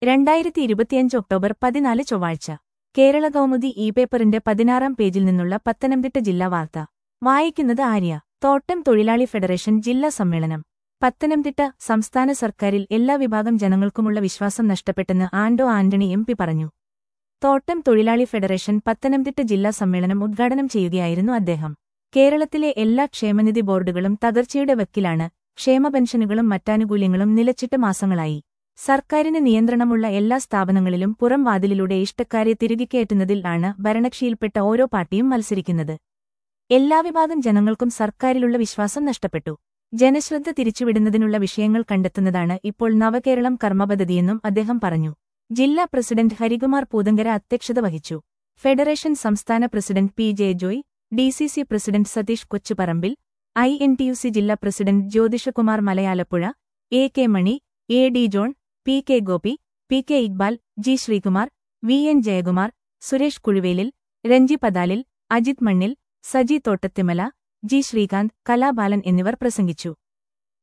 രണ്ടായിരത്തി ഇരുപത്തിയഞ്ച് ഒക്ടോബർ പതിനാല് ചൊവ്വാഴ്ച കേരള കൗമുദി ഇ പേപ്പറിന്റെ പതിനാറാം പേജിൽ നിന്നുള്ള പത്തനംതിട്ട ജില്ലാ വാർത്ത വായിക്കുന്നത് ആര്യ തോട്ടം തൊഴിലാളി ഫെഡറേഷൻ ജില്ലാ സമ്മേളനം പത്തനംതിട്ട സംസ്ഥാന സർക്കാരിൽ എല്ലാ വിഭാഗം ജനങ്ങൾക്കുമുള്ള വിശ്വാസം നഷ്ടപ്പെട്ടെന്ന് ആൻഡോ ആന്റണി എം പി പറഞ്ഞു തോട്ടം തൊഴിലാളി ഫെഡറേഷൻ പത്തനംതിട്ട ജില്ലാ സമ്മേളനം ഉദ്ഘാടനം ചെയ്യുകയായിരുന്നു അദ്ദേഹം കേരളത്തിലെ എല്ലാ ക്ഷേമനിധി ബോർഡുകളും തകർച്ചയുടെ വക്കിലാണ് ക്ഷേമ പെൻഷനുകളും മറ്റാനുകൂല്യങ്ങളും നിലച്ചിട്ട് മാസങ്ങളായി സർക്കാരിന് നിയന്ത്രണമുള്ള എല്ലാ സ്ഥാപനങ്ങളിലും പുറം വാതിലിലൂടെ ഇഷ്ടക്കാരെ തിരികെക്കയറ്റുന്നതിൽ ആണ് ഭരണകക്ഷിയിൽപ്പെട്ട ഓരോ പാർട്ടിയും മത്സരിക്കുന്നത് എല്ലാ വിഭാഗം ജനങ്ങൾക്കും സർക്കാരിലുള്ള വിശ്വാസം നഷ്ടപ്പെട്ടു ജനശ്രദ്ധ തിരിച്ചുവിടുന്നതിനുള്ള വിഷയങ്ങൾ കണ്ടെത്തുന്നതാണ് ഇപ്പോൾ നവകേരളം കർമ്മപദ്ധതിയെന്നും അദ്ദേഹം പറഞ്ഞു ജില്ലാ പ്രസിഡന്റ് ഹരികുമാർ പൂതങ്കര അധ്യക്ഷത വഹിച്ചു ഫെഡറേഷൻ സംസ്ഥാന president P J Joy D C C president Satheesh Kochuparambil I N T U C ജില്ലാ president Jyothishkumar Malayalappuzha A K Mani A D John P K Gopi P K Iqbal G Sreekumar V N Jayakumar Suresh Kuzhuvelil Renji Pathalil Ajith Mannil Saji Thottathimala G Sreekanth Kalabalan എന്നിവർ പ്രസംഗിച്ചു